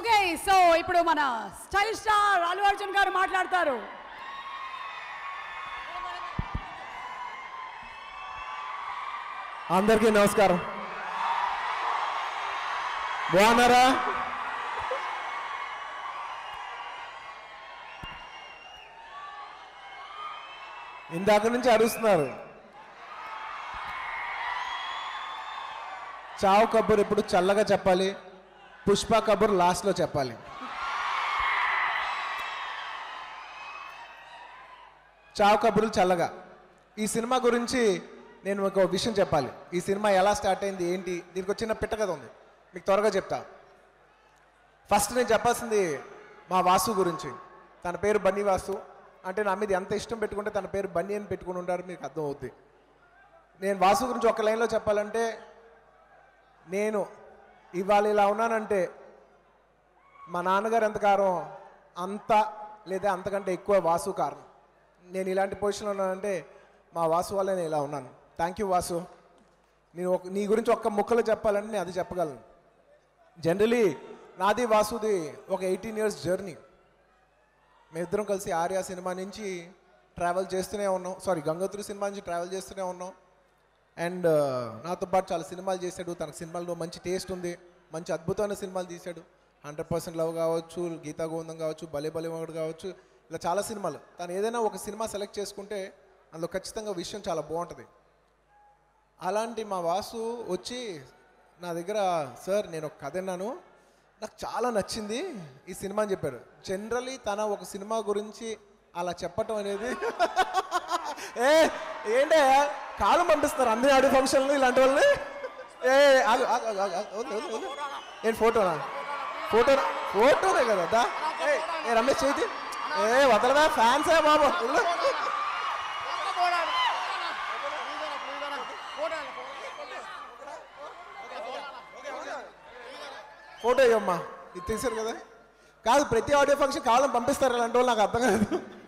Okay so ఇప్పుడు మన style star Allu Arjun గారు మాట్లాడతారు అందరికీ నమస్కారం బాగున్నారా ఇందాక నుంచి అరుస్తున్నారు చావు కబుర్ ఇప్పుడు చల్లగా చెప్పాలి పుష్ప కబుర్ లాస్ట్లో చెప్పాలి చావు కబుర్లు చల్లగా ఈ సినిమా గురించి నేను ఒక విషయం చెప్పాలి ఈ సినిమా ఎలా స్టార్ట్ అయింది ఏంటి దీనికి ఒక చిన్న పిట్ట కథ ఉంది మీకు త్వరగా చెప్తా ఫస్ట్ నేను చెప్పాల్సింది మా వాసు గురించి తన పేరు బన్నీ వాసు అంటే నా మీద ఎంత ఇష్టం పెట్టుకుంటే తన పేరు బన్నీ అని పెట్టుకుని ఉంటారు మీకు అర్థం అవుద్ది నేను వాసు గురించి ఒక లైన్లో చెప్పాలంటే నేను ఇవాళ ఇలా ఉన్నానంటే మా నాన్నగారు ఎంత కారణం అంత లేదా అంతకంటే ఎక్కువ వాసు కారణం నేను ఇలాంటి పొజిషన్లో ఉన్నానంటే మా వాసు వల్ల నేను ఇలా ఉన్నాను థ్యాంక్ యూ వాసు నేను ఒక నీ గురించి ఒక్క ముక్కలో చెప్పాలంటే నేను అది చెప్పగలను జనరలీ నాది వాసుది ఒక ఎయిటీన్ ఇయర్స్ జర్నీ మేమిద్దరం కలిసి ఆర్యా సినిమా నుంచి ట్రావెల్ చేస్తూనే ఉన్నాం సారీ గంగోత్రి సినిమా నుంచి ట్రావెల్ చేస్తూనే ఉన్నాం అండ్ నాతో పాటు చాలా సినిమాలు చేశాడు తనకు సినిమాల్లో మంచి టేస్ట్ ఉంది మంచి అద్భుతమైన సినిమాలు తీశాడు హండ్రెడ్ పర్సెంట్ లవ్ కావచ్చు గీతా గోవిందం కావచ్చు భలే భలే మగుడు కావచ్చు ఇలా చాలా సినిమాలు తను ఏదైనా ఒక సినిమా సెలెక్ట్ చేసుకుంటే అందులో ఖచ్చితంగా విషయం చాలా బాగుంటుంది అలాంటి మా వాసు వచ్చి నా దగ్గర సార్ నేను ఒక కథ విన్నాను నాకు చాలా నచ్చింది ఈ సినిమా అని చెప్పారు జనరలీ తన ఒక సినిమా గురించి అలా చెప్పటం అనేది ఏ ఏంటే కాలు పంపిస్తారు అన్ని ఆడియో ఫంక్షన్లు ఇలాంటి వాళ్ళని ఏ ఆగు, ఆగు, ఆగు, ఆగు, ఆగు, వద్దు, వద్దు, వద్దు. ఏంటి ఫోటోనా ఫోటో ఫోటోనే కదా దా. ఏ, ఏ రమేష్ చేతి ఏ వదలదా ఫ్యాన్సే బాబు వెళ్ళు. ఫోటో ఇవ్వమ్మా ఇది తీసారు కదా కాదు ప్రతి ఆడియో ఫంక్షన్ కావాలని పంపిస్తారు ఇలాంటి వాళ్ళు నాకు అర్థం కాదు